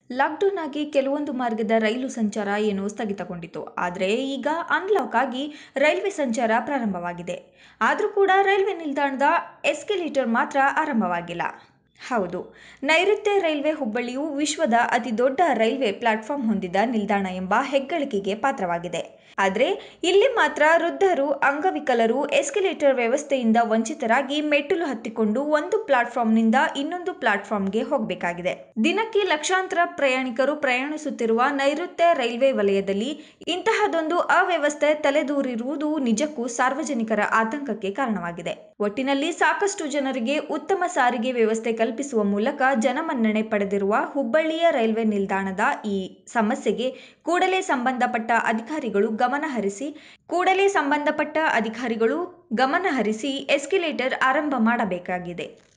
lockdown ಆಗಿ ಕೆಲವೊಂದು ಮಾರ್ಗದ ರೈಲು ಸಂಚಾರ ಏನೋ ಸ್ಥಗಿತಗೊಂಡಿತು ಆದರೆ ಈಗ ಅನ್ಲಾಕ್ ಆಗಿ ರೈಲ್ವೆ ಸಂಚಾರ ಪ್ರಾರಂಭವಾಗಿದೆ ಆದರೂ ಕೂಡ ರೈಲ್ವೆ ನಿಲ್ದಾಣದ ಎಸ್ಕಲೇಟರ್ ಮಾತ್ರ ಆರಂಭವಾಗಿಲ್ಲ ಹೌದು ನೈಋತ್ಯ ರೈಲ್ವೆ ಹುಬ್ಬಳ್ಳಿಯು ವಿಶ್ವದ ಅತಿ ದೊಡ್ಡ ರೈಲ್ವೆ ಪ್ಲಾಟ್ಫಾರ್ಮ್ ಹೊಂದಿದ ನಿಲ್ದಾಣ ಎಂಬ ಹೆಗ್ಗಳಿಕೆಗೆ ಪಾತ್ರವಾಗಿದೆ ಆದರೆ ಇಲ್ಲಿ ಮಾತ್ರ ವೃದ್ಧರು ಅಂಗವಿಕಲರು ಎಸ್ಕಲೇಟರ್ ವ್ಯವಸ್ಥೆಯಿಂದ ವಂಚಿತರಾಗಿ ಮೆಟ್ಟಿಲು ಹತ್ತಿಕೊಂಡು ಒಂದು ಪ್ಲಾಟ್ಫಾರ್ಮ್ನಿಂದ ಇನ್ನೊಂದು ಪ್ಲಾಟ್ಫಾರ್ಮ್ಗೆ ಹೋಗಬೇಕಾಗಿದೆ ದಿನಕ್ಕೆ ಲಕ್ಷಾಂತರ ಪ್ರಯಾಣಿಕರು ಪ್ರಯಾಣಿಸುತ್ತಿರುವ ನೈಋತ್ಯ ರೈಲ್ವೆ ವಲಯದಲ್ಲಿ ಇಂತಹದೊಂದು ಅವ್ಯವಸ್ಥೆ ತಲೆದೂರಿರುವುದು ನಿಜಕ್ಕೂ ಸಾರ್ವಜನಿಕರ ಆತಂಕಕ್ಕೆ ಕಾರಣವಾಗಿದೆ ಒಟ್ಟಿನಲ್ಲಿ ಸಾಕಷ್ಟು ಜನರಿಗೆ ಉತ್ತಮ ಸಾರಿಗೆ ವ್ಯವಸ್ಥೆ ಕಲ್ಪಿಸುವ ಮೂಲಕ ಜನಮನ್ನಣೆ ಪಡೆದಿರುವ ಹುಬ್ಬಳ್ಳಿಯ ರೈಲ್ವೆ ನಿಲ್ದಾಣದ ಈ ಸಮಸ್ಯೆಗೆ ಕೂಡಲೇ ಸಂಬಂಧಪಟ್ಟ ಅಧಿಕಾರಿಗಳು ಗಮನ ಹರಿಸಿ ಕೂಡಲೇ ಸಂಬಂಧಪಟ್ಟ ಅಧಿಕಾರಿಗಳು ಗಮನ ಹರಿಸಿ ಎಸ್ಕಲೇಟರ್ ಆರಂಭ ಮಾಡಬೇಕಾಗಿದೆ